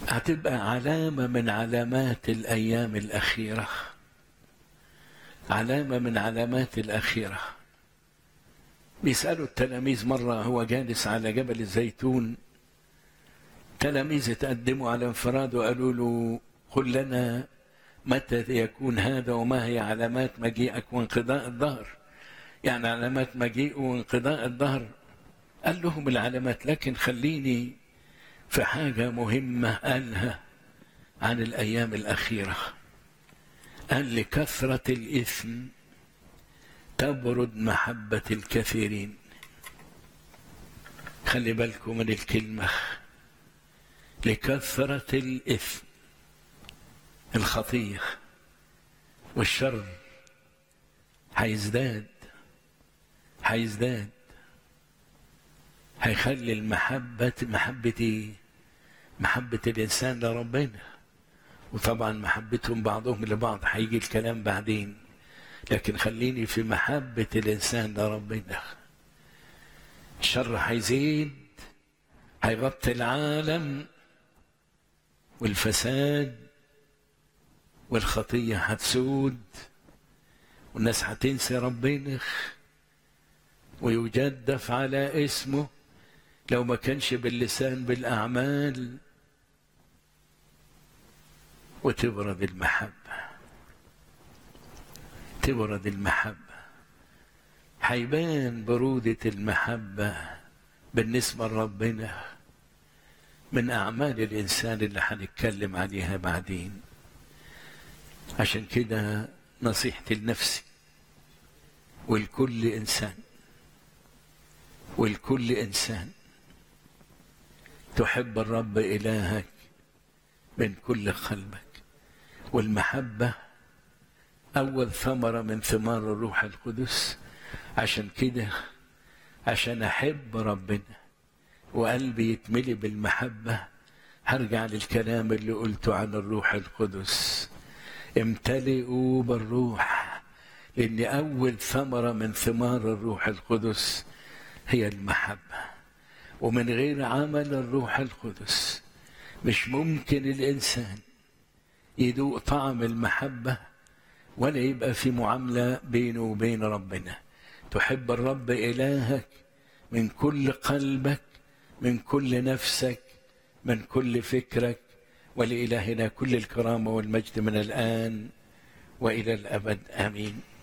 هتبقى علامة من علامات الأيام الأخيرة علامة من علامات الأخيرة بيسألوا التلاميذ مرة هو جالس على جبل الزيتون تلاميذ تقدموا على انفراد وقالوا له قل لنا متى يكون هذا وما هي علامات مجيئك وانقضاء الظهر يعني علامات مجيء وانقضاء الظهر قال لهم العلامات لكن خليني في حاجة مهمة قالها عن الأيام الأخيرة قال لكثرة الإثم تبرد محبة الكثيرين خلي بالكم من الكلمة لكثرة الإثم الخطية والشر هيزداد هيزداد هيخلي المحبة محبتي محبة الإنسان لربنا وطبعا محبتهم بعضهم لبعض هيجي الكلام بعدين لكن خليني في محبة الإنسان لربنا الشر هيزيد هيغطي العالم والفساد والخطية هتسود والناس هتنسى ربنا ويجدف على اسمه لو ما كانش باللسان بالأعمال وتبرد المحبة تبرد المحبة هيبان برودة المحبة بالنسبة لربنا من أعمال الإنسان اللي هنتكلم عليها بعدين عشان كده نصيحتي لنفسي ولكل إنسان ولكل إنسان تحب الرب إلهك من كل قلبك والمحبة أول ثمرة من ثمار الروح القدس عشان كده عشان أحب ربنا وقلبي يتملي بالمحبة هرجع للكلام اللي قلته عن الروح القدس امتلئوا بالروح لأن أول ثمرة من ثمار الروح القدس هي المحبة ومن غير عمل الروح القدس مش ممكن الإنسان يذوق طعم المحبة ولا يبقى في معاملة بينه وبين ربنا تحب الرب إلهك من كل قلبك من كل نفسك من كل فكرك ولإلهنا كل الكرامة والمجد من الآن وإلى الأبد آمين